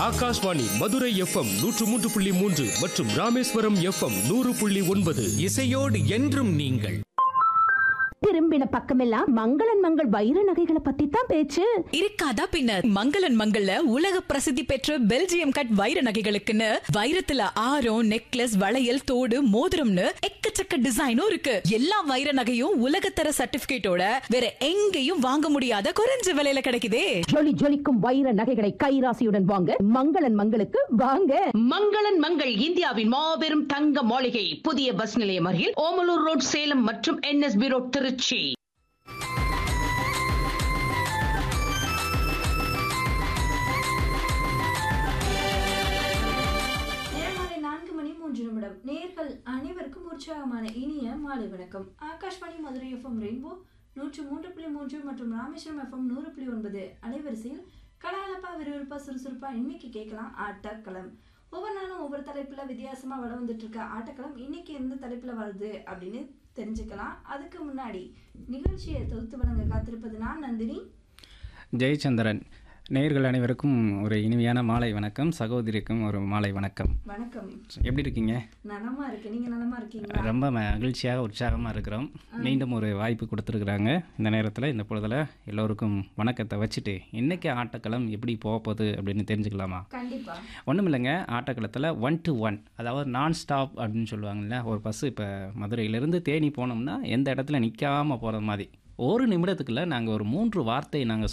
Akashvani Madurai FM நூற்று மூன்று புள்ளி மூன்று மற்றும் ராமேஸ்வரம் எஃப்எம் நூறு புள்ளி ஒன்பது இசையோடு என்றும் நீங்கள் திரும்பின பக்கமெல்லாம் மங்களன் மங்கள் வைர நகைகளை பத்தி தான் பேச்சு இருக்காதா பின்ன மங்களன் மங்கள்ல உலக பிரசித்தி பெற்ற பெல்ஜியம் கட் வைர நகைகளுக்குன்னு வைரத்துல ஆரம் நெக்லஸ் வளையல் தோடு மோதிரம்னு எக்கச்சக்க டிசைனும் இருக்கு எல்லா வைர நகையும் உலகத்தர சர்டிபிகேட்டோட வேற எங்கேயும் வாங்க முடியாத குறைஞ்ச விலையில கிடைக்குதே ஜொலி ஜொலிக்கும் வைர நகைகளை கைராசியுடன் வாங்க மங்களன் மங்களுக்கு வாங்க மங்களன் மங்கள் இந்தியாவின் மாபெரும் தங்க மாளிகை புதிய பஸ் நிலையம் அருகில் ஓமலூர் ரோட் சேலம் மற்றும் என்எஸ்பி ரோட் திருச்சி நேரமாலை நான்கு மணி மூன்று நிமிடம் நேர்கள் அனைவருக்கும் உற்சாகமான இனிய மாலை வணக்கம் ஆகாஷ்வாணி மதுரை எஃப்எம் ரெயின்போ நூற்று மூன்று புள்ளி மூன்று மற்றும் ராமேஸ்வரம் எஃப்எம் நூறு புள்ளி ஒன்பது அலைவரிசையில் கலாலப்பா விறுவிறுப்பா சுறுசுறுப்பா இன்னைக்கு கேட்கலாம் ஆட்டக்களம் ஒவ்வொரு நாளும் ஒவ்வொரு தலைப்புல வித்தியாசமா வள வந்துட்டு இருக்க ஆட்டக்களம் இன்னைக்கு எந்த தலைப்புல வருது அப்படின்னு தெரிஞ்சுக்கலாம் அதுக்கு முன்னாடி நிகழ்ச்சியை தொகுத்து வழங்க காத்திருப்பது நான் நந்தினி ஜெயச்சந்திரன் நேயர்கள் அனைவருக்கும் ஒரு இனிமையான மாலை வணக்கம் சகோதரிக்கும் ஒரு மாலை வணக்கம் வணக்கம் எப்படி இருக்கீங்க நலமா இருக்கு நீங்க நலமா இருக்கீங்களா ரொம்ப மகிழ்ச்சியாக உற்சாகமாக இருக்கிறோம் மீண்டும் ஒரு வாய்ப்பு கொடுத்துருக்குறாங்க இந்த நேரத்தில் இந்த பொழுதில் எல்லோருக்கும் வணக்கத்தை வச்சுட்டு இன்றைக்கி ஆட்டக்களம் எப்படி போக போகுது அப்படின்னு தெரிஞ்சுக்கலாமா கண்டிப்பா ஒன்றும் இல்லைங்க ஆட்டக்களத்தில் ஒன் டு ஒன் அதாவது நான் ஸ்டாப் அப்படின்னு சொல்லுவாங்கல்ல ஒரு பஸ்ஸு இப்போ மதுரையிலேருந்து தேனி போனோம்னா எந்த இடத்துல நிற்காம போகிற மாதிரி ஒரு நிமிடத்துக்குள்ள நாங்கள் ஒரு மூன்று வார்த்தை நாங்கள்